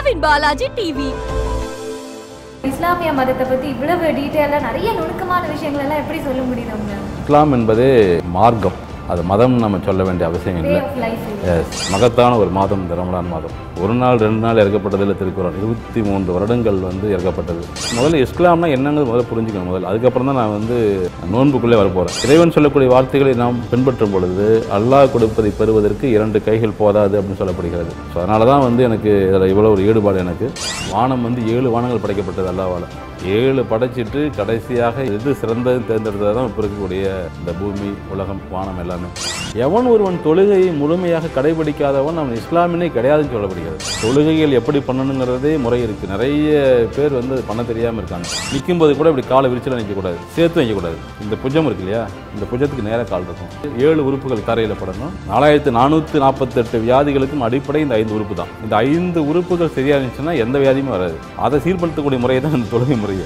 Naveen Balaji TV இஸ்லாமிய மதத்தை பத்தி இவ்வளவு டீட்டெயிலாக நிறைய நுணுக்கமான விஷயங்கள் எல்லாம் எப்படி சொல்ல முடியுது அவங்க இஸ்லாம் என்பதே மார்க்கம் அது மதம் நம்ம சொல்ல வேண்டிய அவசியம் வே இல்லை ஆஃப் லைஃப் எஸ் மகத்தான ஒரு மாதம் இந்த ரமலான் மாதம் ஒரு நாள் ரெண்டு நாள் இறக்கப்பட்டதில் திருக்குறள் இருபத்தி மூன்று வருடங்கள் வந்து இறக்கப்பட்டது முதல்ல இஸ்லாம்னா என்னங்கிறது முதல்ல புரிஞ்சுக்கணும் முதல்ல அதுக்கப்புறம் தான் நான் வந்து நோன்புக்குள்ளே வரப்போகிறேன் இறைவன் சொல்லக்கூடிய வார்த்தைகளை நாம் பின்பற்றும் பொழுது அல்லாஹ் கொடுப்பதை பெறுவதற்கு இரண்டு கைகள் போதாது அப்படின்னு சொல்லப்படுகிறது ஸோ அதனால தான் வந்து எனக்கு இதில் இவ்வளோ ஒரு ஈடுபாடு எனக்கு வானம் வந்து ஏழு வானங்கள் படைக்கப்பட்டது அல்லாவால் ஏழு படைச்சிட்டு கடைசியாக எது சிறந்தது தேர்ந்தெடுத்தது தான் இப்போ இருக்கக்கூடிய இந்த பூமி உலகம் வானம் எல்லாமே எவன் ஒருவன் தொழுகையை முழுமையாக கடைபிடிக்காதவன் அவன் இஸ்லாமினே கிடையாதுன்னு சொல்லப்படுகிறது தொழுகைகள் எப்படி பண்ணணுங்கிறதே முறை இருக்குது நிறைய பேர் வந்து அது பண்ண தெரியாமல் இருக்காங்க நிற்கும்போது கூட இப்படி காலை விரிச்சல நிற்கக்கூடாது சேர்த்து வைக்கக்கூடாது இந்த புஜம் இருக்கு இல்லையா இந்த புஜத்துக்கு நேராக கால் இருக்கும் ஏழு உறுப்புகள் தரையில் படணும் நாலாயிரத்து நானூற்றி நாற்பத்தெட்டு வியாதிகளுக்கும் அடிப்படை இந்த ஐந்து உறுப்பு தான் இந்த ஐந்து உறுப்புகள் சரியா இருந்துச்சுன்னா எந்த வியாதியுமே வராது அதை சீர்படுத்தக்கூடிய முறை தான் இந்த தொழுகை முறையை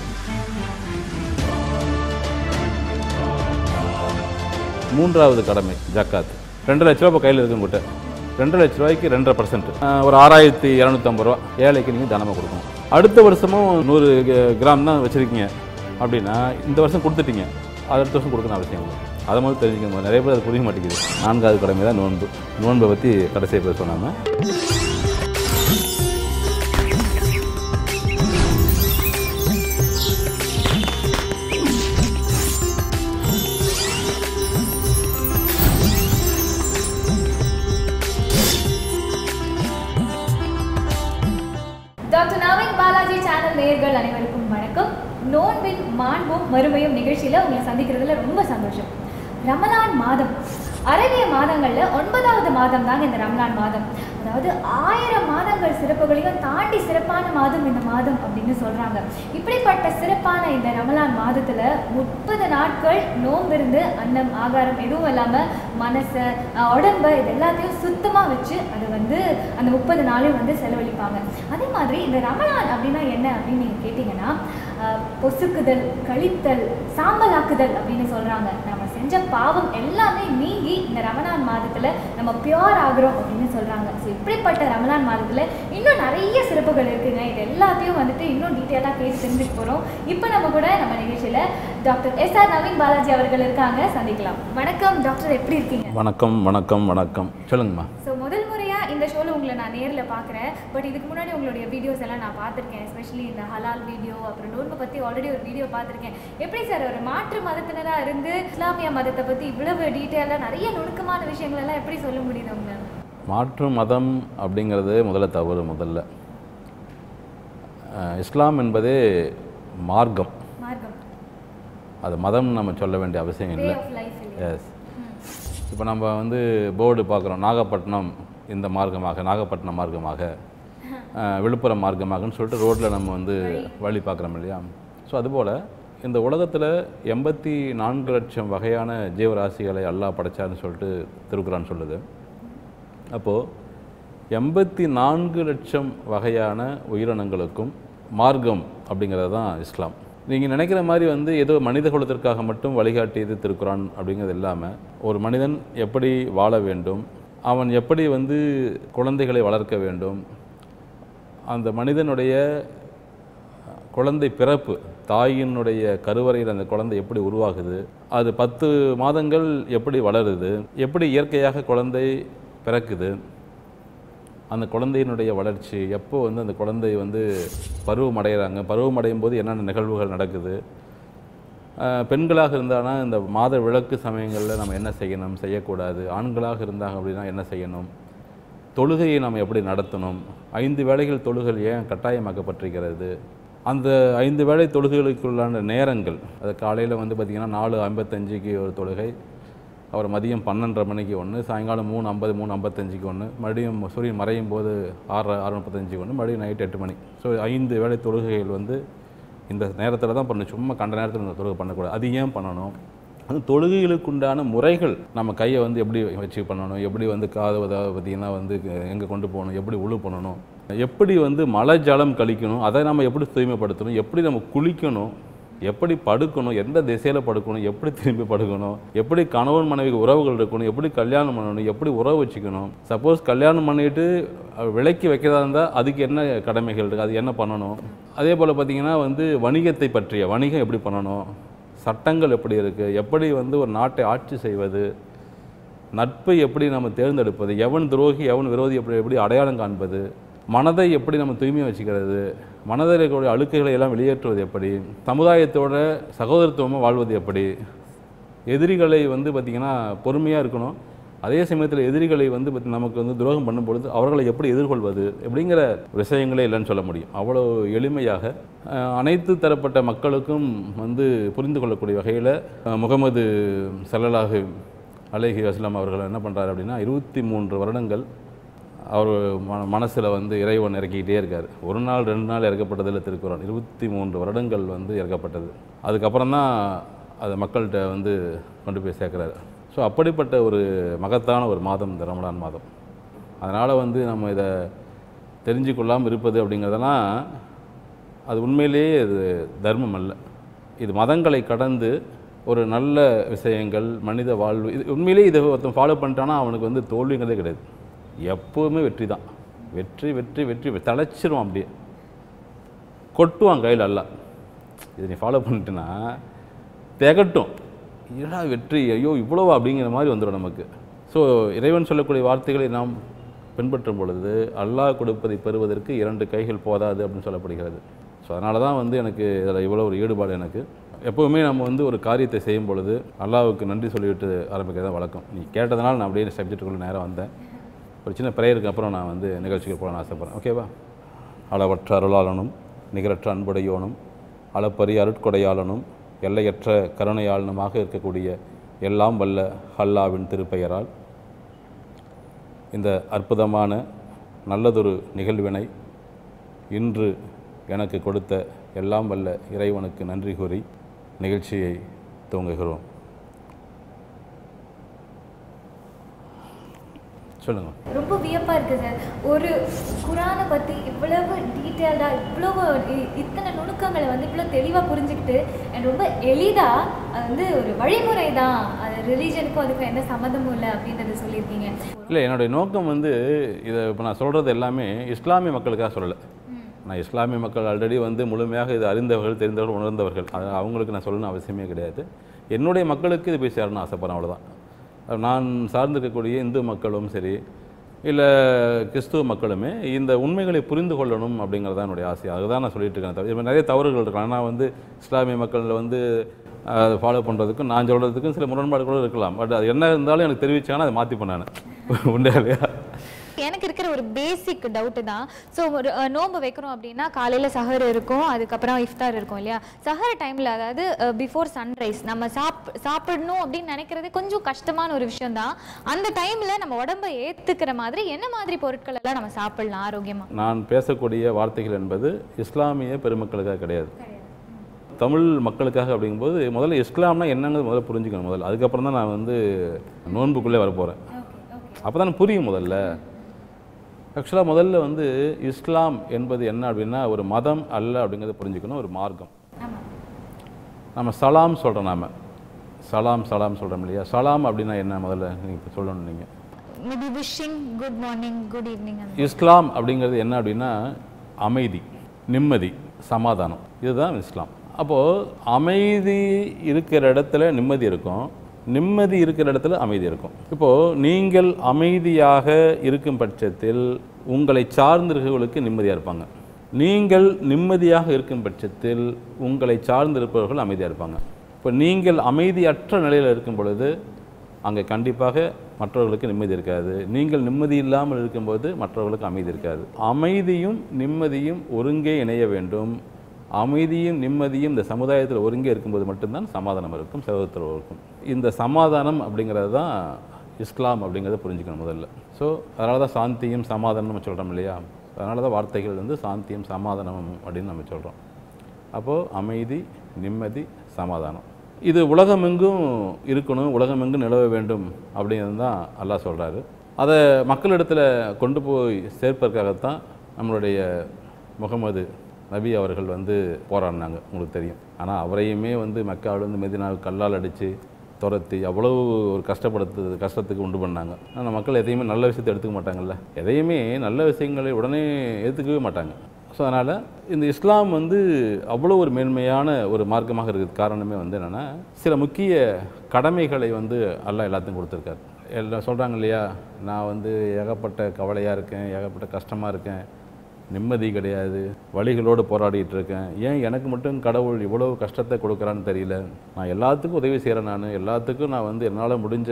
மூன்றாவது கடமை ஜக்காத் ரெண்டு லட்ச ரூபா இப்போ கையில் இருக்கு உங்கள்கிட்ட ரெண்டு லட்ச ரூபாய்க்கு ரெண்டரை பர்சன்ட் ஒரு ஆறாயிரத்தி இரநூத்தம்பது ரூபா ஏழைக்கு நீங்கள் தானமாக கொடுக்கணும் அடுத்த வருஷமும் நூறு க- கிராம் தான் வச்சுருக்கீங்க அப்படின்னா இந்த வருஷம் கொடுத்துட்டீங்க அது அடுத்த வருஷம் கொடுக்கணும் அவசியம் இல்லை அதை மாதிரி தெரிஞ்சுக்கணும் நிறைய பேர் அது புரிய மாட்டேங்குது நான்காவது கடமை தான் நோன்பு நோன்பை பற்றி கடைசியாக பேச சொன்னாமல் டாக்டர் நவீன் பாலாஜி சேனல் நேயர்கள் அனைவருக்கும் வணக்கம் நோன்பின் மாண்பும் மறுமையும் நிகழ்ச்சியில உங்களை சந்திக்கிறதுல ரொம்ப சந்தோஷம் ரமலான் மாதம் அரபிய மாதங்கள்ல ஒன்பதாவது மாதம் தாங்க இந்த ரமலான் மாதம் அதாவது ஆயிரம் மாதங்கள் சிறப்புகளையும் தாண்டி சிறப்பான மாதம் இந்த மாதம் அப்படின்னு சொல்றாங்க இப்படிப்பட்ட சிறப்பான இந்த ரமலான் மாதத்துல முப்பது நாட்கள் நோம்பிருந்து அன்னம் ஆகாரம் எதுவும் இல்லாம மனசை அஹ், உடம்ப இது எல்லாத்தையும் சுத்தமா வச்சு அது வந்து அந்த முப்பது நாளையும் வந்து செலவழிப்பாங்க அதே மாதிரி இந்த ரமலான் அப்படின்னா என்ன அப்படின்னு நீங்க கேட்டீங்கன்னா அஹ், பொசுக்குதல் கழித்தல் சாம்பலாக்குதல் அப்படின்னு சொல்றாங்க நம்ம செஞ்ச பாவம் எல்லாமே நீங்கி இந்த ரமலான் மாதத்துல நம்ம பியோர் ஆகுறோம் அப்படின்னு சொல்றாங்க ஸோ இப்படிப்பட்ட ரமலான் மாதத்துல இன்னும் நிறைய சிறப்புகள் இருக்குங்க இது எல்லாத்தையும் வந்துட்டு இன்னும் டீட்டெயிலாக கேட்டு தெரிஞ்சுக்க போறோம் இப்போ நம்ம கூட நம்ம நிகழ்ச்சியில doctor S R Naveen Balaji அவர்கள் இருக்காங்க சந்திக்கலாம் வணக்கம் டாக்டர் எப்படி இருக்கீங்க வணக்கம் வணக்கம் வணக்கம் சொல்லுங்கம்மா ஸோ முதல் முறையாக இந்த ஷோவில் உங்களை நான் நேரில் பார்க்குறேன் பட் இதுக்கு முன்னாடி உங்களுடைய வீடியோஸ் எல்லாம் நான் பார்த்துருக்கேன் எஸ்பெஷலி இந்த ஹலால் வீடியோ அப்புறம் நோன்பை பற்றி ஆல்ரெடி ஒரு வீடியோ பார்த்துருக்கேன் எப்படி சார் ஒரு மாற்று மதத்தினராக இருந்து இஸ்லாமிய மதத்தை பற்றி இவ்வளவு டீட்டெயிலாக நிறைய நுணுக்கமான விஷயங்கள் எல்லாம் எப்படி சொல்ல முடியுது உங்க மாற்று மதம் அப்படிங்கிறது முதல்ல தவறு முதல்ல அஹ், இஸ்லாம் என்பதே மார்க்கம் மார்க்கம் அது மதம் நம்ம சொல்ல வேண்டிய அவசியம் வே இல்லை ஆஃப் லைஃப் எஸ் இப்போ நம்ம வந்து போர்டு பார்க்குறோம் நாகப்பட்டினம் இந்த மார்க்கமாக நாகப்பட்டினம் மார்க்கமாக அஹ், விழுப்புரம் மார்க்கமாகன்னு சொல்லிட்டு ரோட்டில் நம்ம வந்து வழி பார்க்குறோம் இல்லையா ஸோ அதுபோல் இந்த உலகத்தில் எண்பத்தி நான்கு லட்சம் வகையான ஜீவராசிகளை அல்லாஹ் படைச்சாருன்னு சொல்லிட்டு திருக்குறான் சொல்லுது அப்போது எண்பத்தி நான்கு லட்சம் வகையான உயிரினங்களுக்கும் மார்க்கம் அப்படிங்கிறது தான் இஸ்லாம் நீங்கள் நினைக்கிற மாதிரி வந்து ஏதோ மனித குலத்திற்காக மட்டும் வழிகாட்டியது திருக்குறான் அப்படிங்கிறது இல்லாமல் ஒரு மனிதன் எப்படி வாழ வேண்டும் அவன் எப்படி வந்து குழந்தைகளை வளர்க்க வேண்டும் அந்த மனிதனுடைய குழந்தை பிறப்பு தாயினுடைய கருவறையில் அந்த குழந்தை எப்படி உருவாகுது அது பத்து மாதங்கள் எப்படி வளருது எப்படி இயற்கையாக குழந்தை பிறக்குது அந்த குழந்தையினுடைய வளர்ச்சி எப்போ வந்து அந்த குழந்தை வந்து பருவம் அடைகிறாங்க பருவம் அடையும் போது என்னென்ன நிகழ்வுகள் நடக்குது ஆஹ் பெண்களாக இருந்தானா இந்த மாத விளக்கு சமயங்களில் நம்ம என்ன செய்யணும் செய்யக்கூடாது ஆண்களாக இருந்தாங்க அப்படின்னா என்ன செய்யணும் தொழுகையை நாம் எப்படி நடத்தணும் ஐந்து வேளைகள் தொழுகள் ஏன் கட்டாயமாக்கப்பட்டிருக்கிறது அந்த ஐந்து வேளை தொழுகைகளுக்குள்ளான நேரங்கள் அது காலையில் வந்து பார்த்திங்கன்னா நாலு ஐம்பத்தஞ்சுக்கு ஒரு தொழுகை அப்புறம் மதியம் பன்னெண்டரை மணிக்கு ஒன்று சாயங்காலம் மூணு ஐம்பது மூணு ஐம்பத்தஞ்சுக்கு ஒன்று மறுபடியும் சூரியன் மறையும் போது ஆறு ஆறு முப்பத்தஞ்சுக்கு ஒன்று மறுபடியும் நைட் எட்டு மணி ஸோ ஐந்து வேளை தொழுகைகள் வந்து இந்த நேரத்தில் தான் பண்ணணும் சும்மா கண்ட நேரத்தில் இந்த தொழுகை பண்ணக்கூடாது அது ஏன் பண்ணணும் அந்த தொழுகைகளுக்கு உண்டான முறைகள் நம்ம கையை வந்து எப்படி வச்சு பண்ணணும் எப்படி வந்து காது அதாவது பார்த்திங்கன்னா வந்து எங்கே கொண்டு போகணும் எப்படி உழு பண்ணணும் எப்படி வந்து மலை ஜலம் கழிக்கணும் அதை நம்ம எப்படி தூய்மைப்படுத்தணும் எப்படி நம்ம குளிக்கணும் எப்படி படுக்கணும் எந்த திசையில் படுக்கணும் எப்படி திரும்பி படுக்கணும் எப்படி கணவன் மனைவிக்கு உறவுகள் இருக்கணும் எப்படி கல்யாணம் பண்ணணும் எப்படி உறவு வச்சுக்கணும் சப்போஸ் கல்யாணம் பண்ணிட்டு அஹ், விலக்கி வைக்கிறதா இருந்தால் அதுக்கு என்ன கடமைகள் இருக்குது அது என்ன பண்ணணும் அதே போல் பார்த்திங்கன்னா வந்து வணிகத்தை பற்றிய வணிகம் எப்படி பண்ணணும் சட்டங்கள் எப்படி இருக்குது எப்படி வந்து ஒரு நாட்டை ஆட்சி செய்வது நட்பை எப்படி நம்ம தேர்ந்தெடுப்பது எவன் துரோகி எவன் விரோதி எப்படி எப்படி அடையாளம் காண்பது மனதை எப்படி நம்ம தூய்மையாக வச்சுக்கிறது மனதில் இருக்கக்கூடிய அழுக்குகளை எல்லாம் வெளியேற்றுவது எப்படி சமுதாயத்தோட சகோதரத்துவமாக வாழ்வது எப்படி எதிரிகளை வந்து பார்த்திங்கன்னா பொறுமையாக இருக்கணும் அதே சமயத்தில் எதிரிகளை வந்து பாத்தி- நமக்கு வந்து துரோகம் பண்ணும் பொழுது அவர்களை எப்படி எதிர்கொள்வது எப்படிங்கிற விஷயங்களே இல்லைன்னு சொல்ல முடியும் அவ்வளோ எளிமையாக அஹ், அனைத்து தரப்பட்ட மக்களுக்கும் வந்து புரிந்து கொள்ளக்கூடிய வகையில் முகமது சல்லல்லாஹு அலைஹி வஸ்லாம் அவர்கள் என்ன பண்ணுறாரு அப்படின்னா இருபத்தி மூன்று வருடங்கள் அவர் ம மனசில் வந்து இறைவன் இறக்கிக்கிட்டே இருக்கார் ஒரு நாள் ரெண்டு நாள் இறக்கப்பட்டதில் திருக்குறள் இருபத்தி மூன்று வருடங்கள் வந்து இறக்கப்பட்டது அதுக்கப்புறம் தான் அதை மக்கள்கிட்ட வந்து கொண்டு போய் சேர்க்குறாரு ஸோ அப்படிப்பட்ட ஒரு மகத்தான ஒரு மாதம் இந்த ரமலான் மாதம் அதனால் வந்து நம்ம இதை தெரிஞ்சு கொள்ளாமல் இருப்பது அப்படிங்கிறதெல்லாம் அது உண்மையிலேயே இது தர்மம் அல்ல இது மதங்களை கடந்து ஒரு நல்ல விஷயங்கள் மனித வாழ்வு இது உண்மையிலேயே இதை ஒருத்தன் ஃபாலோ பண்ணிட்டானா அவனுக்கு வந்து தோல்விங்கிறதே கிடையாது எப்போவுமே வெற்றி தான் வெற்றி வெற்றி வெற்றி தலைச்சிருவான் அப்படியே கொட்டுவான் கையில் எல்லாம் இதை நீ ஃபாலோ பண்ணிட்டேன்னா திகட்டும் என்னடா வெற்றி ஐயோ இவ்வளவா அப்படிங்கிற மாதிரி வந்துடும் நமக்கு ஸோ இறைவன் சொல்லக்கூடிய வார்த்தைகளை நாம் பின்பற்றும் பொழுது அல்லாஹ் கொடுப்பதை பெறுவதற்கு இரண்டு கைகள் போதாது அப்படின்னு சொல்லப்படுகிறது ஸோ அதனால தான் வந்து எனக்கு இதில் இவ்வளோ ஒரு ஈடுபாடு எனக்கு எப்போவுமே நம்ம வந்து ஒரு காரியத்தை செய்யும் பொழுது அல்லாஹ்வுக்கு நன்றி சொல்லிவிட்டு ஆரம்பிக்கிறது தான் வழக்கம் நீ கேட்டதுனால நான் அப்படியே சப்ஜெக்ட்டுக்குள்ளே நேரம் வந்தேன் ஒரு சின்ன ப்ரேயருக்கு அப்புறம் நான் வந்து நிகழ்ச்சிக்கு போகலான்னு ஆசைப்பட்றேன் ஓகேவா அளவற்ற அருளாளனும் நிகரற்ற அன்புடையோனும் அளப்பரிய அருட்கொடையாளனும் எல்லையற்ற கருணையாளனுமாக இருக்கக்கூடிய எல்லாம் வல்ல அல்லாவின் திருப்பெயரால் இந்த அற்புதமான நல்லதொரு நிகழ்வினை இன்று எனக்கு கொடுத்த எல்லாம் வல்ல இறைவனுக்கு நன்றி கூறி நிகழ்ச்சியை துவங்குகிறோம் சொல்லுங்கள் ரொம்ப வியப்பாக இருக்குது சார் ஒரு குரானை பற்றி இவ்வளவு டீட்டெயில்டாக இவ்வளவு இ- இத்தனை நுணுக்கங்களை வந்து இவ்வளோ தெளிவாக புரிஞ்சுக்கிட்டு and ரொம்ப எளிதாக அது வந்து ஒரு வழிமுறை தான் அது ரிலீஜனுக்கும் அதுக்கும் எந்த சம்மந்தமும் இல்லை அப்படின்றத சொல்லியிருக்கீங்க இல்லை என்னுடைய நோக்கம் வந்து இதை இப்போ நான் சொல்கிறது எல்லாமே இஸ்லாமிய மக்களுக்காக சொல்லலை நான் இஸ்லாமிய மக்கள் ஆல்ரெடி வந்து முழுமையாக இது அறிந்தவர்கள் தெரிந்தவர்கள் உணர்ந்தவர்கள் அது அவங்களுக்கு நான் சொல்லணும்னு அவசியமே கிடையாது என்னுடைய மக்களுக்கு இது போய் சேரணும்னு ஆசைப்படுறேன் அவ்வளோதான் நான் சார்ந்திருக்கக்கூடிய இந்து மக்களும் சரி இல்லை கிறிஸ்துவ மக்களுமே இந்த உண்மைகளை புரிந்து கொள்ளணும் அப்படிங்கிறது தான் என்னுடைய ஆசை அதுதான் நான் சொல்லிட்டு இருக்கேன் தவிர- இப்ப நிறைய தவறுகள் இருக்கலாம் ஆனால் வந்து இஸ்லாமிய மக்களில் வந்து அதை ஃபாலோ பண்ணுறதுக்கும் நான் சொல்கிறதுக்கும் சில முரண்பாடுகளும் இருக்கலாம் பட் அது என்ன இருந்தாலும் எனக்கு தெரிவிச்சாங்கன்னா அதை மாற்றிப்பேன் நான் உண்டா இல்லையா எனக்கு இருக்கிற ஒரு பேசிக் டவுட்டு தான் ஸோ ஒரு அஹ், நோன்பு வைக்கிறோம் அப்படின்னா காலையில் சஹர் இருக்கும் அதுக்கப்புறம் இஃப்தார் இருக்கும் இல்லையா சஹர் டைமில் அதாவது பிஃபோர் சன்ரைஸ் நம்ம சாப் சாப்பிடணும் அப்படின்னு நினைக்கிறது கொஞ்சம் கஷ்டமான ஒரு விஷயம் தான் அந்த டைமில் நம்ம உடம்பை ஏற்றுக்கிற மாதிரி என்ன மாதிரி பொருட்கள் எல்லாம் நம்ம சாப்பிடலாம் ஆரோக்கியமாக நான் பேசக்கூடிய வார்த்தைகள் என்பது இஸ்லாமிய பெருமக்களுக்காக கிடையாது தமிழ் மக்களுக்காக அப்படிங்கும்போது முதல்ல இஸ்லாம்னா என்னங்கிறது முதல்ல புரிஞ்சுக்கணும் முதல்ல அதுக்கப்புறம் தான் நான் வந்து நோன்புக்குள்ளே வரப்போகிறேன் அப்போ தான் புரியும் முதல்ல ஆக்சுவலாக முதல்ல வந்து இஸ்லாம் என்பது என்ன அப்படின்னா ஒரு மதம் அல்ல அப்படிங்கிறத புரிஞ்சுக்கணும் ஒரு மார்க்கம் ஆமாம் நம்ம சலாம் சொல்கிறோம் நாம சலாம் சலாம் சொல்கிறோம் இல்லையா சலாம் அப்படின்னா என்ன முதல்ல நீங்கள் இப்போ சொல்லணும் நீங்கள் maybe wishing good morning good evening Islam அப்படிங்கிறது என்ன அப்படின்னா அமைதி நிம்மதி சமாதானம் இதுதான் இஸ்லாம் அப்போது அமைதி இருக்கிற இடத்துல நிம்மதி இருக்கும் நிம்மதி இருக்கிற இடத்துல அமைதி இருக்கும் இப்போது நீங்கள் அமைதியாக இருக்கும் பட்சத்தில் உங்களை சார்ந்திருக்கவர்களுக்கு நிம்மதியாக இருப்பாங்க நீங்கள் நிம்மதியாக இருக்கும் பட்சத்தில் உங்களை சார்ந்திருப்பவர்கள் அமைதியாக இருப்பாங்க இப்போ நீங்கள் அமைதியற்ற நிலையில் இருக்கும் பொழுது அங்கே கண்டிப்பாக மற்றவர்களுக்கு நிம்மதி இருக்காது நீங்கள் நிம்மதி இல்லாமல் இருக்கும்போது மற்றவர்களுக்கு அமைதி இருக்காது அமைதியும் நிம்மதியும் ஒருங்கே இணைய வேண்டும் அமைதியும் நிம்மதியும் இந்த சமுதாயத்தில் ஒருங்கே இருக்கும்போது மட்டும்தான் சமாதானம் இருக்கும் சகோதரத்துவம் இருக்கும் இந்த சமாதானம் அப்படிங்கிறது தான் இஸ்லாம் அப்படிங்கிறத புரிஞ்சுக்கணும் முதல்ல ஸோ அதனால தான் சாந்தியும் சமாதானம் நம்ம சொல்கிறோம் இல்லையா அதனால தான் வார்த்தைகள் வந்து சாந்தியும் சமாதானமும் அப்படின்னு நம்ம சொல்கிறோம் அப்போது அமைதி நிம்மதி சமாதானம் இது உலகமெங்கும் இருக்கணும் உலகமெங்கும் நிலவ வேண்டும் அப்படிங்கிறது தான் அல்லாஹ் சொல்கிறாரு அதை மக்களிடத்தில் கொண்டு போய் சேர்ப்பதற்காகத்தான் நம்மளுடைய முகமது நபி அவர்கள் வந்து போராடினாங்க உங்களுக்கு தெரியும் ஆனால் அவரையுமே வந்து மக்காவிலேருந்து மெதினாவுக்கு கல்லால் அடித்து துரத்தி அவ்வளவு ஒரு கஷ்டப்படுத்து கஷ்டத்துக்கு உண்டு பண்ணாங்க ஆனால் மக்கள் எதையுமே நல்ல விஷயத்தை எடுத்துக்க மாட்டாங்கல்ல எதையுமே நல்ல விஷயங்களை உடனே ஏற்றுக்கவே மாட்டாங்க ஸோ அதனால் இந்த இஸ்லாம் வந்து அவ்வளோ ஒரு மேன்மையான ஒரு மார்க்கமாக இருக்கிறது காரணமே வந்து என்னென்னா சில முக்கிய கடமைகளை வந்து அல்லாஹ் எல்லாத்தையும் கொடுத்துருக்காரு எல்லாம் சொல்கிறாங்க இல்லையா நான் வந்து ஏகப்பட்ட கவலையாக இருக்கேன் ஏகப்பட்ட கஷ்டமாக இருக்கேன் நிம்மதி கிடையாது வழிகளோடு போராடிட்டு இருக்கேன் ஏன் எனக்கு மட்டும் கடவுள் இவ்வளோ கஷ்டத்தை கொடுக்குறான்னு தெரியல நான் எல்லாத்துக்கும் உதவி செய்கிறேன் நான் எல்லாத்துக்கும் நான் வந்து என்னால் முடிஞ்ச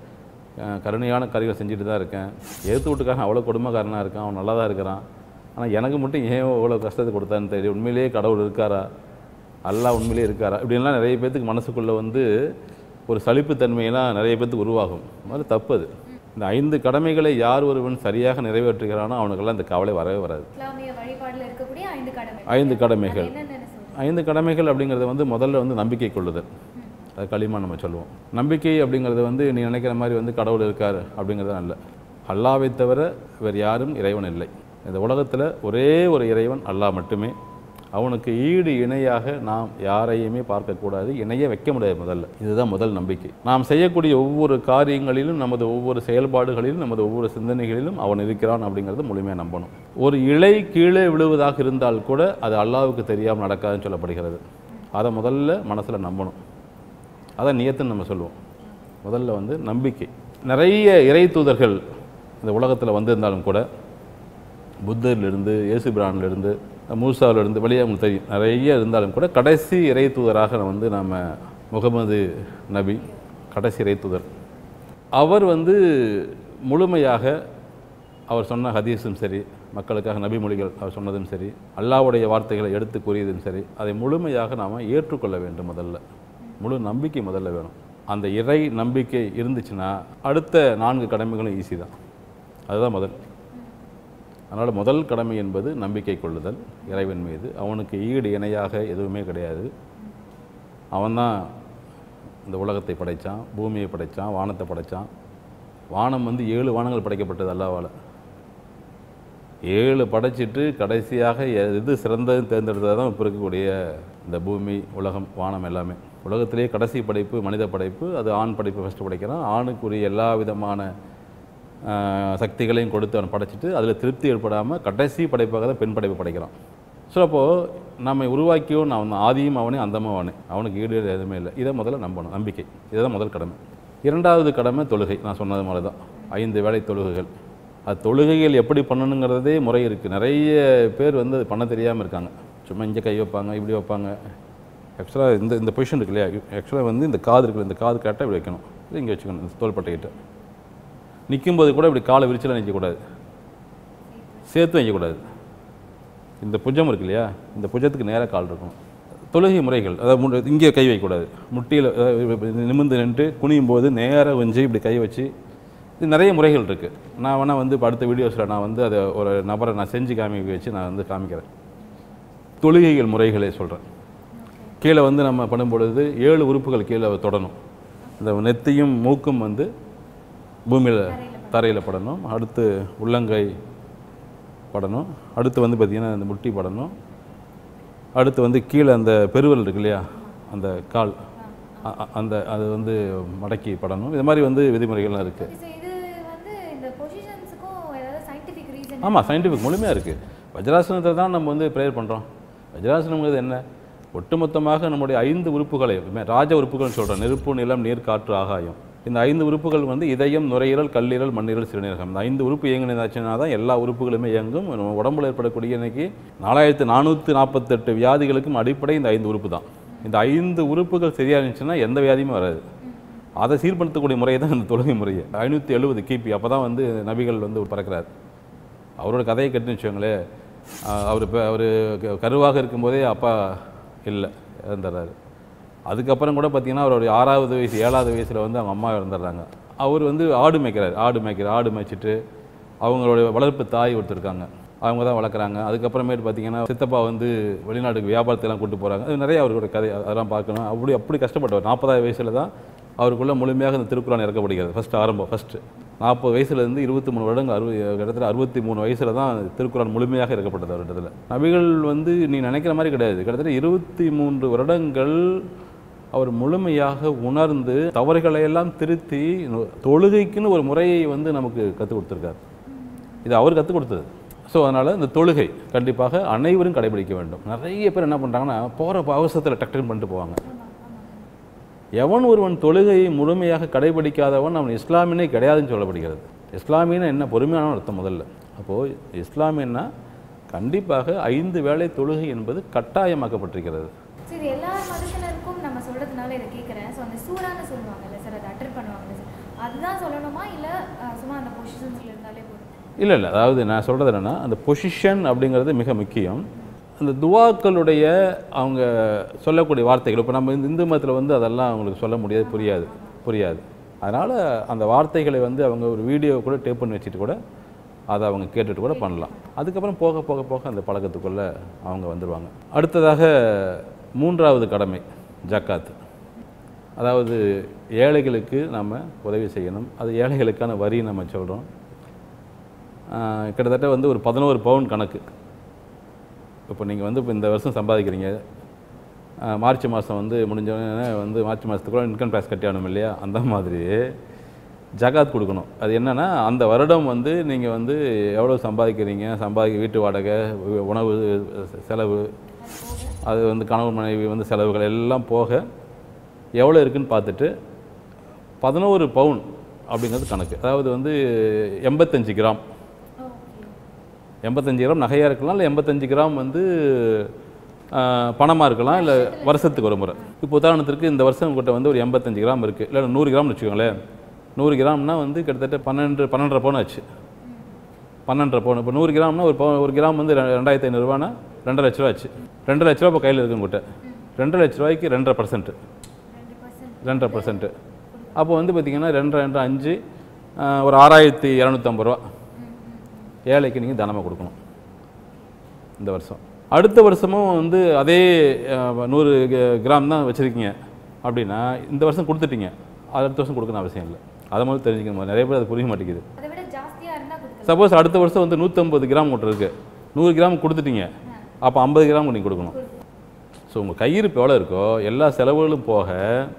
அஹ், கருணையான காரியங்கள் செஞ்சுட்டு தான் இருக்கேன் ஏற்று வீட்டுக்காரன் அவ்வளோ கொடுமைக்காரனாக இருக்கான் அவன் நல்லா தான் இருக்கிறான் ஆனால் எனக்கு மட்டும் ஏன் இவ்வளோ கஷ்டத்தை கொடுத்தான்னு தெரியல உண்மையிலேயே கடவுள் இருக்காரா அல்லாஹ் உண்மையிலேயே இருக்காரா இப்படின்லாம் நிறைய பேத்துக்கு மனசுக்குள்ளே வந்து ஒரு சலிப்புத்தன்மையெல்லாம் நிறைய பேத்துக்கு உருவாகும் அது தப்பு அது இந்த ஐந்து கடமைகளை யார் ஒருவன் சரியாக நிறைவேற்றுகிறானோ அவனுக்கெல்லாம் இந்த கவலை வரவே வராது இஸ்லாமிய வழிபாடுல இருக்கக்கூடிய ஐந்து கடமை ஐந்து கடமைகள் என்னென்ன சொல்லுங்க ஐந்து கடமைகள் அப்படிங்கிறது வந்து முதல்ல வந்து நம்பிக்கை கொள்ளுதல் அது களிமா நம்ம சொல்லுவோம் நம்பிக்கை அப்படிங்கிறது வந்து நீ நினைக்கிற மாதிரி வந்து கடவுள் இருக்கார் அப்படிங்கிறது அல்ல அல்லாவை தவிர வேறு யாரும் இறைவன் இல்லை இந்த உலகத்தில் ஒரே ஒரு இறைவன் அல்லாஹ் மட்டுமே அவனுக்கு ஈடு இணையாக நாம் யாரையுமே பார்க்கக்கூடாது இணைய வைக்க முடியாது முதல்ல இதுதான் முதல் நம்பிக்கை நாம் செய்யக்கூடிய ஒவ்வொரு காரியங்களிலும் நமது ஒவ்வொரு செயல்பாடுகளிலும் நமது ஒவ்வொரு சிந்தனைகளிலும் அவன் இருக்கிறான் அப்படிங்கிறது முழுமையாக நம்பணும் ஒரு இலை கீழே விழுவதாக இருந்தால் கூட அது அல்லாவுக்கு தெரியாமல் நடக்காதுன்னு சொல்லப்படுகிறது அதை முதல்ல மனசில் நம்பணும் அதான் நியத்துன்னு நம்ம சொல்லுவோம் முதல்ல வந்து நம்பிக்கை நிறைய இறை தூதர்கள் இந்த உலகத்தில் வந்திருந்தாலும் கூட புத்தர்லேருந்து இயேசு பிரான்லேருந்து மூசாவிலிருந்து வெளியே உங்களுக்கு தெரியும் நிறைய இருந்தாலும் கூட கடைசி இறை தூதராக வந்து நம்ம முகமது நபி கடைசி இறை தூதர் அவர் வந்து முழுமையாக அவர் சொன்ன ஹதீஸும் சரி மக்களுக்காக நபி மொழிகள் அவர் சொன்னதும் சரி அல்லாஹ்வுடைய வார்த்தைகளை எடுத்து கூறியதும் சரி அதை முழுமையாக நாம் ஏற்றுக்கொள்ள வேண்டும் முதல்ல முழு நம்பிக்கை முதல்ல வேணும் அந்த இறை நம்பிக்கை இருந்துச்சுன்னா அடுத்த நான்கு கடமைகளும் ஈஸி தான் அதுதான் முதல் அதனால் முதல் கடமை என்பது நம்பிக்கை கொள்ளுதல் இறைவன் மீது அவனுக்கு ஈடு இணையாக எதுவுமே கிடையாது அவன்தான் இந்த உலகத்தை படைத்தான் பூமியை படைத்தான் வானத்தை படைத்தான் வானம் வந்து ஏழு வானங்கள் படைக்கப்பட்டது அல்லாவால் ஏழு படைச்சிட்டு கடைசியாக எது சிறந்ததுன்னு தேர்ந்தெடுத்தது தான் இப்போ இருக்கக்கூடிய இந்த பூமி உலகம் வானம் எல்லாமே உலகத்திலேயே கடைசி படைப்பு மனித படைப்பு அது ஆண் படைப்பு ஃபஸ்ட்டு படைக்கிறான் ஆணுக்குரிய எல்லா விதமான ஆஹ், சக்திகளையும் கொடுத்து அவன் படைச்சிட்டு அதில் திருப்தி ஏற்படாமல் கடைசி படைப்பாக தான் பெண் படைப்பு படைக்கிறான் ஸோ அப்போது நம்மை உருவாக்கியோன் அவன் ஆதியும் அவனே அந்தமும் அவனே அவனுக்கு ஈடு எதுவுமே இல்லை இதை முதல்ல நம்பணும் நம்பிக்கை இதுதான் முதல் கடமை இரண்டாவது கடமை தொழுகை நான் சொன்னது மாதிரி தான் ஐந்து வேளை தொழுகைகள் அது தொழுகைகள் எப்படி பண்ணணுங்கிறதே முறை இருக்குது நிறைய பேர் வந்து அது பண்ண தெரியாமல் இருக்காங்க சும்மா இங்கே கை வைப்பாங்க இப்படி வைப்பாங்க ஆக்சுவலாக இந்த இந்த பொசிஷன் இருக்கு இல்லையா ஆக்சுவலாக வந்து இந்த காது இருக்குல்ல இந்த காது கரெக்டாக இப்படி வைக்கணும் இல்லை இங்கே வச்சுக்கணும் இந்த தோள்பட்டைக்கிட்ட நிற்கும்போது கூட இப்படி காலை விரிச்சலாம் நிற்கக்கூடாது சேர்த்து வைக்கக்கூடாது இந்த புஜம் இருக்கு இல்லையா இந்த புஜத்துக்கு நேராக கால் இருக்கணும் தொழுகை முறைகள் அதாவது மு- இங்கே கை வைக்கக்கூடாது முட்டியில் நிமிர்ந்து நின்று குனியும் போது நேராக கொஞ்சம் இப்படி கை வச்சு இது நிறைய முறைகள் இருக்குது நான் வேணால் வந்து இப்போ அடுத்த வீடியோஸில் நான் வந்து அதை ஒரு நபரை நான் செஞ்சு காமிக்க வச்சு நான் வந்து காமிக்கிறேன் தொழுகைகள் முறைகளை சொல்கிறேன் கீழே வந்து நம்ம பண்ணும் பொழுது ஏழு உறுப்புகள் கீழே தொடணும் இந்த நெத்தியும் மூக்கும் வந்து பூமியில் தரையில் படணும் அடுத்து உள்ளங்கை படணும் அடுத்து வந்து பார்த்திங்கன்னா இந்த முட்டி படணும் அடுத்து வந்து கீழே அந்த பெருவல் இருக்கு இல்லையா அந்த கால் அ- அ- அந்த அது வந்து மடக்கி படணும் இது மாதிரி வந்து விதிமுறைகள்லாம் இருக்குது இது இது வந்து இந்த பொசிஷன்ஸுக்கும் ஏதாவது சயின்டிஃபிக் ரீசன் ஆமாம் சயின்டிஃபிக் முழுமையாக இருக்குது வஜ்ராசனத்தை தான் நம்ம வந்து ப்ரேயர் பண்ணுறோம் வஜ்ராசனங்கிறது என்ன ஒட்டுமொத்தமாக நம்முடைய ஐந்து உறுப்புகளை மே- ராஜ உறுப்புகள்னு சொல்கிறோம் நெருப்பு நிலம் நீர் காற்று ஆகாயம் இந்த ஐந்து உறுப்புகள் வந்து இதயம் நுரையீரல் கல்லீரல் மண்ணீரல் சிறுநீரகம் இந்த ஐந்து உறுப்பு இயங்கினதாச்சுன்னா தான் எல்லா உறுப்புகளுமே இயங்கும் நம்ம உடம்புல ஏற்படக்கூடிய இன்னைக்கு நாலாயிரத்து நானூற்றி நாற்பத்தெட்டு வியாதிகளுக்கும் அடிப்படை இந்த ஐந்து உறுப்பு தான் இந்த ஐந்து உறுப்புகள் சரியாக இருந்துச்சுன்னா எந்த வியாதியுமே வராது அதை சீர்படுத்தக்கூடிய முறை தான் இந்த தொழுகை முறை ஐநூற்றி எழுபது கிபி அப்போ தான் வந்து நபிகள் வந்து பறக்கிறார் அவரோட கதையை கேட்டுன்னு வச்சுக்கோங்களேன் அவர் இப்போ அவர் கருவாக இருக்கும்போதே அப்பா இல்லை இறந்துடுறாரு அதுக்கப்புறம் கூட பார்த்தீங்கன்னா அவருடைய ஆறாவது வயசு ஏழாவது வயசில் வந்து அவங்க அம்மா இறந்துடுறாங்க அவர் வந்து ஆடு மேய்க்கிறார் ஆடு மேய்க்கிறார் ஆடு மேய்ச்சிட்டு அவங்களுடைய வளர்ப்பு தாய் ஒருத்தர் இருக்காங்க அவங்க தான் வளர்க்குறாங்க அதுக்கப்புறமேட்டு பார்த்தீங்கன்னா சித்தப்பா வந்து வெளிநாட்டுக்கு வியாபாரத்தெல்லாம் கூட்டு போகிறாங்க அது நிறைய அவரோட கதை அதெல்லாம் பார்க்கணும் அப்படி அப்படி கஷ்டப்பட்டவர் நாற்பதாவது வயசில் தான் அவருக்குள்ளே முழுமையாக இந்த திருக்குறான் இறக்கப்படுகிறது ஃபஸ்ட் ஆரம்பம் ஃபஸ்ட்டு நாற்பது வயசுலேருந்து இருபத்தி மூணு வருடங்கள் அறுபது கிட்டத்தட்ட அறுபத்தி மூணு வயசில் தான் திருக்குறான் முழுமையாக இறக்கப்பட்டது அவரிடத்தில் நபிகள் வந்து நீ நினைக்கிற மாதிரி கிடையாது கிட்டத்தட்ட இருபத்தி மூன்று வருடங்கள் அவர் முழுமையாக உணர்ந்து தவறுகளை எல்லாம் திருத்தி தொழுகைக்குன்னு ஒரு முறையை வந்து நமக்கு கற்றுக் கொடுத்துருக்காரு இது அவர் கற்றுக் கொடுத்தது ஸோ அதனால் இந்த தொழுகை கண்டிப்பாக அனைவரும் கடைபிடிக்க வேண்டும் நிறைய பேர் என்ன பண்ணுறாங்கன்னா போகிற அவசரத்தில் டக்குன்னு பண்ணிட்டு போவாங்க எவன் ஒருவன் தொழுகையை முழுமையாக கடைபிடிக்காதவன் அவன் இஸ்லாமியனே கிடையாதுன்னு சொல்லப்படுகிறது இஸ்லாமியன்னு என்ன பொறுமையான அர்த்தம் முதல்ல அப்போது இஸ்லாமியன்னா கண்டிப்பாக ஐந்து வேளை தொழுகை என்பது கட்டாயமாக்கப்பட்டிருக்கிறது சரி எல்லா மதத்தினருக்கும் நம்ம சொல்றதுனால இதை கேட்குறேன் ஸோ அந்த சூறான்னு சொல்லுவாங்கல்ல சார் அதை அட்டன் பண்ணுவாங்கல்ல சார் அதுதான் சொல்லணுமா இல்லை சும்மா அந்த பொசிஷன்ஸில் இருந்தாலே போதும் இல்லை இல்லை அதாவது நான் சொல்கிறது என்னென்னா அந்த பொசிஷன் அப்படிங்கிறது மிக முக்கியம் அந்த துவாக்களுடைய அவங்க சொல்லக்கூடிய வார்த்தைகள் இப்போ நம்ம இந்த இந்து மதத்தில் வந்து அதெல்லாம் அவங்களுக்கு சொல்ல முடியாது புரியாது புரியாது அதனால் அந்த வார்த்தைகளை வந்து அவங்க ஒரு வீடியோ கூட டேப் பண்ணி வச்சுட்டு கூட அதை அவங்க கேட்டுட்டு கூட பண்ணலாம் அதுக்கப்புறம் போக போக போக அந்த பழக்கத்துக்குள்ளே அவங்க வந்துடுவாங்க அடுத்ததாக மூன்றாவது கடமை ஜக்காத் அதாவது ஏழைகளுக்கு நம்ம உதவி செய்யணும் அது ஏழைகளுக்கான வரி நம்ம சொல்கிறோம் கிட்டத்தட்ட வந்து ஒரு பதினோரு பவுன் கணக்கு இப்போ நீங்கள் வந்து இப்போ இந்த வருஷம் சம்பாதிக்கிறீங்க ஆஹ் மார்ச் மாதம் வந்து முடிஞ்ச உடனே வந்து மார்ச் மாதத்துக்குள்ள இன்கம் டேக்ஸ் கட்டி ஆகணும் இல்லையா அந்த மாதிரி ஜகாத் கொடுக்கணும் அது என்னென்னா அந்த வருடம் வந்து நீங்கள் வந்து எவ்வளோ சம்பாதிக்கிறீங்க சம்பாதிக்க வீட்டு வாடகை உ- உணவு செலவு அது வந்து கணவன் மனைவி வந்து செலவுகள் எல்லாம் போக எவ்வளோ இருக்குன்னு பார்த்துட்டு பதினோரு பவுன் அப்படிங்கிறது கணக்கு அதாவது வந்து எண்பத்தஞ்சு கிராம் எண்பத்தஞ்சு கிராம் நகையாக இருக்கலாம் இல்லை எண்பத்தஞ்சு கிராம் வந்து பணமாக இருக்கலாம் இல்லை வருஷத்துக்கு ஒரு முறை இப்போ உதாரணத்திற்கு இந்த வருஷம் உங்கள்கிட்ட வந்து ஒரு எண்பத்தஞ்சு கிராம் இருக்குது இல்லை நூறு கிராம்னு வச்சுக்கோங்களேன் நூறு கிராம்னா வந்து கிட்டத்தட்ட பன்னெண்டு பன்னெண்டரை பவுன் ஆச்சு பன்னெண்டரை பவுன் இப்போ நூறு கிராம்னா ஒரு பவுன் ஒரு கிராம் வந்து ரெ- ரெண்டாயிரத்தி ஐநூறுரூவானா ரெண்டரை லட்ச ரூபா ஆச்சு ரெண்டரை லட்ச ரூபா இப்போ கையில் இருக்கு உங்கள்கிட்ட ரெண்டரை லட்ச ரூபாய்க்கு ரெண்டரை பர்சன்ட் ரெண்டு பர்சன்ட் ரெண்டரை பர்சன்ட்டு அப்போ வந்து பார்த்திங்கன்னா ரெண்டரை ரெண்டு அஞ்சு ஆஹ், ஒரு ஆறாயிரத்தி இரநூத்தம்பது ரூபா ஏழைக்கு நீங்கள் தானமாக கொடுக்கணும் இந்த வருஷம் அடுத்த வருஷமும் வந்து அதே ஆஹ், நூறு க- கிராம் தான் வச்சுருக்கீங்க அப்படின்னா இந்த வருஷம் கொடுத்துட்டீங்க அடுத்த வருஷம் கொடுக்கணும் அவசியம் இல்லை அதை மாதிரி தெரிஞ்சுக்கணும் நிறைய பேர் அது புரிய மாட்டேங்குது அதை விட ஜாஸ்தியாக இருந்தால் கொடுக்கலாம் சப்போஸ் அடுத்த வருஷம் வந்து நூற்றம்பது கிராம் ஒன்று இருக்குது நூறு கிராம் கொடுத்துட்டீங்க அப்போ ஐம்பது கிராம் நீங்கள் கொடுக்கணும் ஸோ உங்கள் கையிருப்பு எவ்வளோ இருக்கோ எல்லா செலவுகளும் போக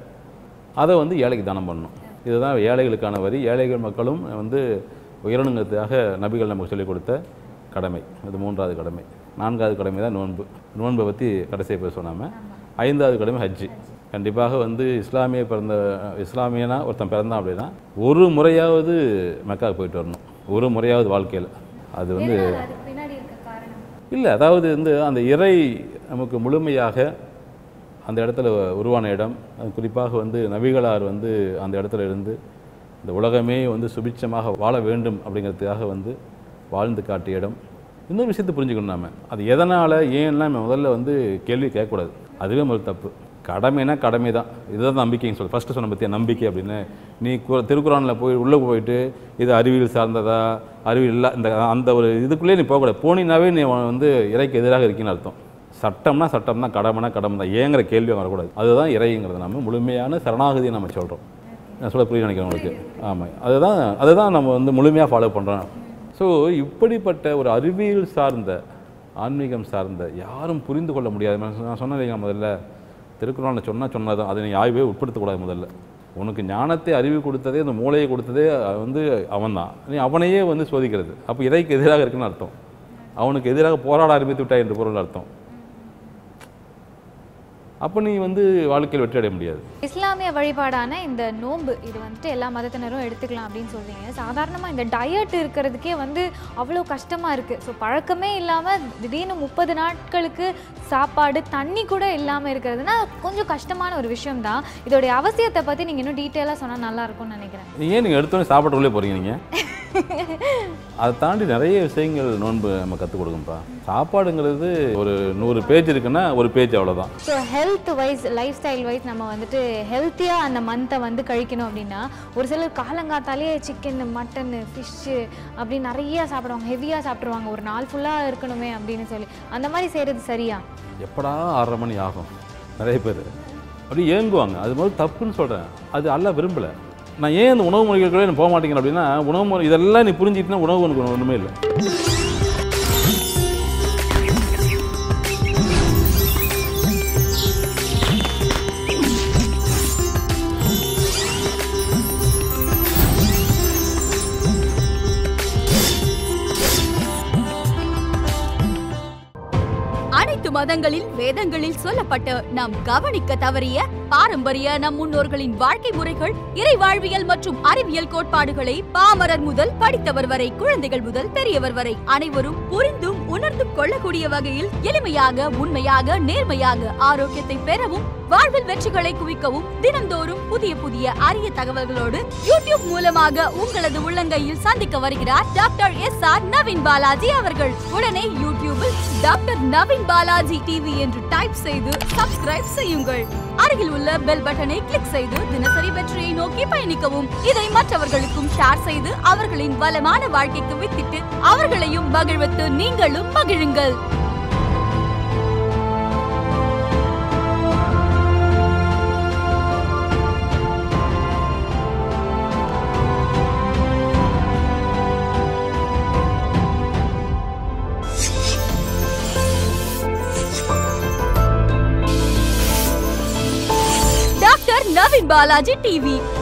அதை வந்து ஏழைக்கு தானம் பண்ணணும் இதுதான் ஏழைகளுக்கான வரி ஏழைகள் மக்களும் வந்து உயரணுங்கிறதுக்காக நபிகள் நமக்கு சொல்லிக் கொடுத்த கடமை இது மூன்றாவது கடமை நான்காவது கடமை தான் நோன்பு நோன்பை பற்றி கடைசியாக பேச சொன்னாமல் ஐந்தாவது கடமை ஹஜ்ஜி கண்டிப்பாக வந்து இஸ்லாமிய பிறந்த இஸ்லாமியனா ஒருத்தன் பிறந்தான் அப்படின்னா ஒரு முறையாவது மெக்காவுக்கு போயிட்டு வரணும் ஒரு முறையாவது வாழ்க்கையில் அது வந்து எதனால அதுக்கு பின்னாடி இருக்க காரணம் இல்லை அதாவது வந்து அந்த இறை நமக்கு முழுமையாக அந்த இடத்துல உருவான இடம் அது குறிப்பாக வந்து நபிகளார் வந்து அந்த இடத்துல இருந்து இந்த உலகமே வந்து சுபிட்சமாக வாழ வேண்டும் அப்படிங்கிறதுக்காக வந்து வாழ்ந்து காட்டிய இடம் இன்னொரு விஷயத்தை புரிஞ்சுக்கணும் நாம அது எதனால் ஏன்லாம் நம்ம முதல்ல வந்து கேள்வி கேட்கக்கூடாது அதுவே முதல் தப்பு கடமைனா கடமை தான் இதுதான் நம்பிக்கைன்னு சொல்லி ஃபஸ்ட்டு சொன்ன பற்றிய நம்பிக்கை அப்படின்னு நீ கு- திருக்குறானில் போய் உள்ளே போயிட்டு இது அறிவியல் சார்ந்ததா அறிவியல் இல்லை இந்த அந்த ஒரு இதுக்குள்ளேயே நீ போகக்கூடாது போனீங்கன்னாவே நீ வந்து இறைக்கு எதிராக இருக்கீன்னு அர்த்தம் சட்டம்னா சட்டம் தான் கடமைனா கடமை தான் ஏங்கிற கேள்வி வரக்கூடாது அதுதான் இறைங்கிறது நம்ம முழுமையான சரணாகதியை நம்ம சொல்கிறோம் நான் சொல்ல புரிய நினைக்கிறேன் உங்களுக்கு ஆமாம் அதுதான் அதுதான் நம்ம வந்து முழுமையாக ஃபாலோ பண்ணுறோம் ஸோ இப்படிப்பட்ட ஒரு அறிவியல் சார்ந்த ஆன்மீகம் சார்ந்த யாரும் புரிந்து கொள்ள முடியாது நான் சொ- நான் சொன்னேன் இல்லைங்களா முதல்ல திருக்குறளில் சொன்னால் சொன்னதான் அதை நீ ஆய்வே உட்படுத்தக்கூடாது முதல்ல உனக்கு ஞானத்தை அறிவு கொடுத்ததே அந்த மூளையை கொடுத்ததே அது வந்து அவன்தான் நீ அவனையே வந்து சோதிக்கிறது அப்போ இறைக்கு எதிராக இருக்குன்னு அர்த்தம் அவனுக்கு எதிராக போராட ஆரம்பித்து விட்டாய் என்று பொருள் அர்த்தம் அப்போ நீ வந்து வாழ்க்கையில் வெற்றி அடைய முடியாது இஸ்லாமிய வழிபாடான இந்த நோன்பு இது வந்துட்டு எல்லா மதத்தினரும் எடுத்துக்கலாம் அப்படின்னு சொல்றீங்க சாதாரணமாக இந்த டயட் இருக்கிறதுக்கே வந்து அவ்வளோ கஷ்டமாக இருக்குது ஸோ பழக்கமே இல்லாமல் திடீர்னு முப்பது நாட்களுக்கு சாப்பாடு தண்ணி கூட இல்லாமல் இருக்கிறதுனா கொஞ்சம் கஷ்டமான ஒரு விஷயம் தான் இதோடைய அவசியத்தை பற்றி நீங்கள் இன்னும் டீட்டெயிலாக சொன்னால் நல்லா இருக்கும்னு நினைக்கிறேன் நீ ஏன் நீங்கள் எடுத்தோடனே சாப்பாட்டு உள்ளே போகிறீங்க நீங்கள் அதை தாண்டி நிறைய விஷயங்கள் நோன்பு நம்ம கற்றுக் கொடுக்கும்ப்பா சாப்பாடுங்கிறது ஒரு நூறு பேஜ் இருக்குன்னா ஒரு பேஜ் அவ்வளோதான் so health wise lifestyle wise நம்ம வந்துட்டு ஹெல்த்தியாக அந்த மந்த்தை வந்து கழிக்கணும் அப்படின்னா ஒரு சிலர் காலங்காத்தாலே சிக்கன் மட்டன் ஃபிஷ்ஷு அப்படி நிறைய சாப்பிடுவாங்க ஹெவியாக சாப்பிட்ருவாங்க ஒரு நாள் ஃபுல்லாக இருக்கணுமே அப்படின்னு சொல்லி அந்த மாதிரி செய்கிறது சரியா எப்படா ஆறரை மணி ஆகும் நிறைய பேர் அப்படி ஏங்குவாங்க அது முதல்ல தப்புன்னு சொல்கிறேன் அது அல்ல விரும்பலை நான் ஏன் இந்த உணவு முறைகளுக்குள்ளே நான் போக மாட்டேங்கிறேன் அப்படின்னா உணவு முறை இதெல்லாம் நீ புரிஞ்சிட்டுனா உணவு உனக்கு ஒன்றுமே இல்லை அனைத்து மதங்களில் வேதங்களில் சொல்லப்பட்டு நாம் கவனிக்க தவறிய பாரம்பரிய நம் முன்னோர்களின் வாழ்க்கை முறைகள் இறை வாழ்வியல் மற்றும் அறிவியல் கோட்பாடுகளை பாமரர் முதல் படித்தவர் வரை குழந்தைகள் முதல் பெரியவர் வரை அனைவரும் புரிந்தும் உணர்ந்தும் கொள்ளக்கூடிய வகையில் எளிமையாக உண்மையாக நேர்மையாக ஆரோக்கியத்தை பெறவும் வாழ்வில் வெற்றிகளை குவிக்கவும் தினந்தோறும் புதிய புதிய அரிய தகவல்களோடு யூடியூப் மூலமாக உங்களது உள்ளங்கையில் சந்திக்க வருகிறார் doctor S R Naveen Balaji அவர்கள் உடனே யூடியூபில் டாக்டர் நவீன் பாலாஜி டிவி என்று டைப் செய்து சப்ஸ்கிரைப் செய்யுங்கள் அருகில் உள்ள பெல் பட்டனை கிளிக் செய்து தினசரி வெற்றியை நோக்கி பயணிக்கவும் இதை மற்றவர்களுக்கும் ஷேர் செய்து அவர்களின் வளமான வாழ்க்கைக்கு வித்திட்டு அவர்களையும் மகிழ்வித்து நீங்களும் மகிழுங்கள் டாக்டர் நவீன் பாலாஜி டிவி